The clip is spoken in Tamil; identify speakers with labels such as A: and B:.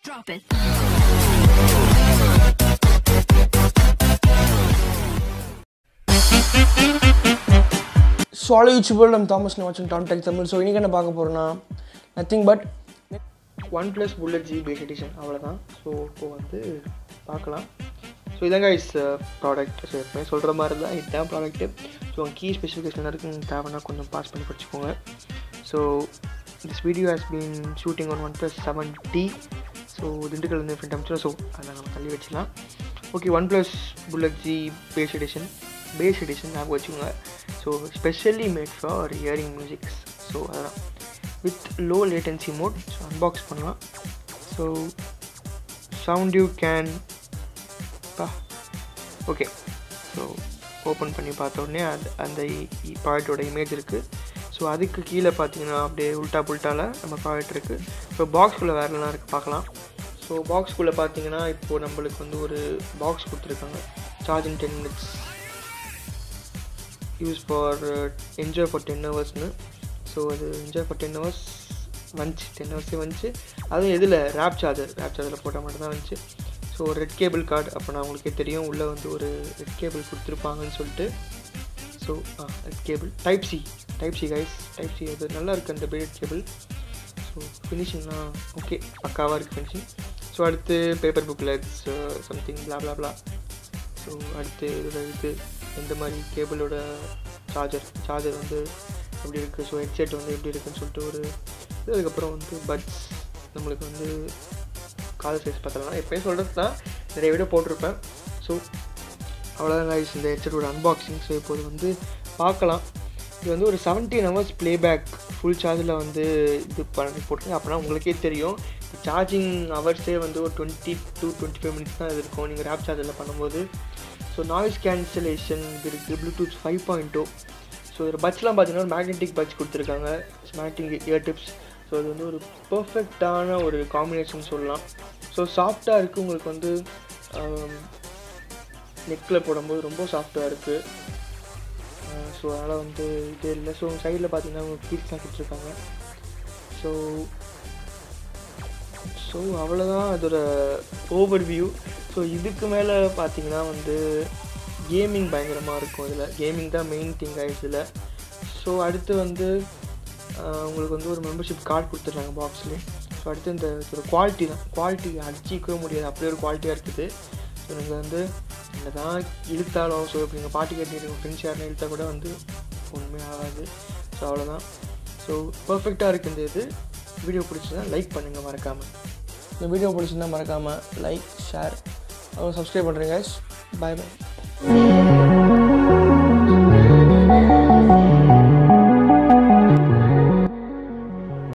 A: Drop it.
B: ஸோ யூடியூபர் நம்ம தாமஸ் வாட்சிங் டான் டெக் தமிழ் ஸோ இன்றைக்கி என்ன பார்க்க போகிறோன்னா nothing but one plus bullet Z bass edition அவ்வளோதான் ஸோ இப்போ வந்து பார்க்கலாம் ஸோ இதாங்க இஸ் ப்ராடக்ட் ஸோ எப்பவுமே சொல்கிற மாதிரி தான் இதுதான் ப்ராடக்ட்டு ஸோ கீ ஸ்பெசிஃபிகேஷன் இருக்குது தேவைன்னா கொஞ்சம் பாஸ் பண்ணி படிச்சுக்கோங்க so this video has been shooting on one plus seven T so Dindigul வந்து ஃப்ரெண்ட் அமைச்சர் ஸோ அதை நம்ம தள்ளி வச்சுக்கலாம் okay one plus bullet Z bass edition bass edition ஞாபகம் வச்சுக்கோங்க so specially made for hearing musics so அதெல்லாம் with low latency mode so unbox பண்ணலாம் ஸோ சவுண்ட் யூ கேன் பா ஓகே ஸோ ஓப்பன் பண்ணி பார்த்த உடனே அது அந்த ப்ராடக்டோட இமேஜ் இருக்குது ஸோ அதுக்கு கீழே பார்த்தீங்கன்னா அப்படியே உல்ட்டா புல்ட்டாவில் நம்ம ப்ராடக்ட் இருக்குது ஸோ பாக்ஸ்குள்ளே வேறுலாம் இருக்குது பார்க்கலாம் ஸோ பாக்ஸ்குள்ளே பார்த்தீங்கன்னா இப்போது நம்மளுக்கு வந்து ஒரு பாக்ஸ் கொடுத்துருக்காங்க charge in ten minutes use for enjoy for ten ஹவர்ஸ்னு ஸோ அது என்ஜாய் ஃபார் டென் ஹவர்ஸ் வந்துச்சு டென் ஹவர்ஸே வந்துச்சு அதுவும் எதில் ரேப் சார்ஜர் ரேப் சார்ஜரில் போட்டால் மட்டும் தான் வந்துச்சு ஸோ ஒரு ரெட் கேபிள் கார்டு அப்போ நான் உங்களுக்கே தெரியும் உள்ளே வந்து ஒரு ரெட் கேபிள் கொடுத்துருப்பாங்கன்னு சொல்லிட்டு so ah red cable type C type C guys type C அது நல்லா இருக்குது அந்த ரெட் கேபிள் ஸோ ஃபினிஷிங்லாம் ஓகே பக்காவாக இருக்குது ஃபினிஷிங் ஸோ அடுத்து paper booklets something blah blah blah so அடுத்து இதோட இது எந்த மாதிரி கேபிளோட சார்ஜர் சார்ஜர் வந்து எப்படி இருக்குது ஸோ ஹெட்செட் வந்து எப்படி இருக்குன்னு சொல்லிட்டு ஒரு இது அதுக்கப்புறம் வந்து பட்ஸ் நம்மளுக்கு வந்து கால் சைஸ் பார்த்தலாம் எப்பயும் சொல்கிறது தான் நிறைய வீடியோ போட்டிருப்பேன் ஸோ அவ்வளோதான் guys இந்த ஹெட்செட்டோட அன்பாக்சிங் ஸோ இப்போது வந்து பார்க்கலாம் இது வந்து ஒரு செவன்டீன் ஹவர்ஸ் ப்ளேபேக் ஃபுல் சார்ஜில் வந்து இது பண்ணி போட்டுருங்க அப்படின்னா உங்களுக்கே தெரியும் சார்ஜிங் ஹவர்ஸே வந்து ஒரு twenty two twenty five minutes தான் இது இருக்கும் நீங்கள் ரேப் சார்ஜரில் பண்ணும்போது ஸோ நாய்ஸ் கேன்சலேஷன் இது இருக்குது Bluetooth five point two so இதில் பட்ச்லாம் பார்த்தீங்கன்னா மேக்னெட்டிக் பட்ச் கொடுத்துருக்காங்க மேக்னெட்டிக் இயர் டிப்ஸ் ஸோ இது வந்து ஒரு பர்ஃபெக்டான ஒரு காம்பினேஷன் சொல்லலாம் ஸோ சாஃப்டாக இருக்குது உங்களுக்கு வந்து நெக்கில் போடும்போது ரொம்ப சாஃப்டாக இருக்குது ஸோ அதனால் வந்து இது இல்லை ஸோ சைடில் பார்த்தீங்கன்னா உங்களுக்கு கீட்ஸ்லாம் கொடுத்துருக்காங்க ஸோ ஸோ அவ்வளோதான் அதோட ஓவர் வியூ ஸோ இதுக்கு மேலே பார்த்தீங்கன்னா வந்து கேமிங் பயங்கரமாக இருக்கும் இதில் கேமிங் தான் மெயின் திங் ஆயிடுச்சுல ஸோ அடுத்து வந்து ஆஹ், உங்களுக்கு வந்து ஒரு மெம்பர்ஷிப் கார்டு கொடுத்துட்றாங்க பாக்ஸ்லேயே ஸோ அடுத்து இந்த ஒரு குவாலிட்டி தான் குவாலிட்டி அடிச்சிக்கவே முடியாது அப்படியே ஒரு குவாலிட்டியாக இருக்குது ஸோ நீங்கள் வந்து என்ன தான் இழுத்தாலும் ஸோ இப்போ நீங்கள் பாட்டு கேட்டு உங்கள் ஃப்ரெண்ட்ஸ் யாருன்னா இழுத்தா கூட வந்து ஒன்றுமே ஆகாது ஸோ அவ்வளோதான் ஸோ பர்ஃபெக்டாக இருக்குது இந்த இது வீடியோ பிடிச்சதா லைக் பண்ணுங்கள் மறக்காமல் இந்த வீடியோ பிடிச்சிருந்தா மறக்காமல் லைக் ஷேர் அப்புறம் சப்ஸ்கிரைப் பண்ணுறேங்க பாய் பாய்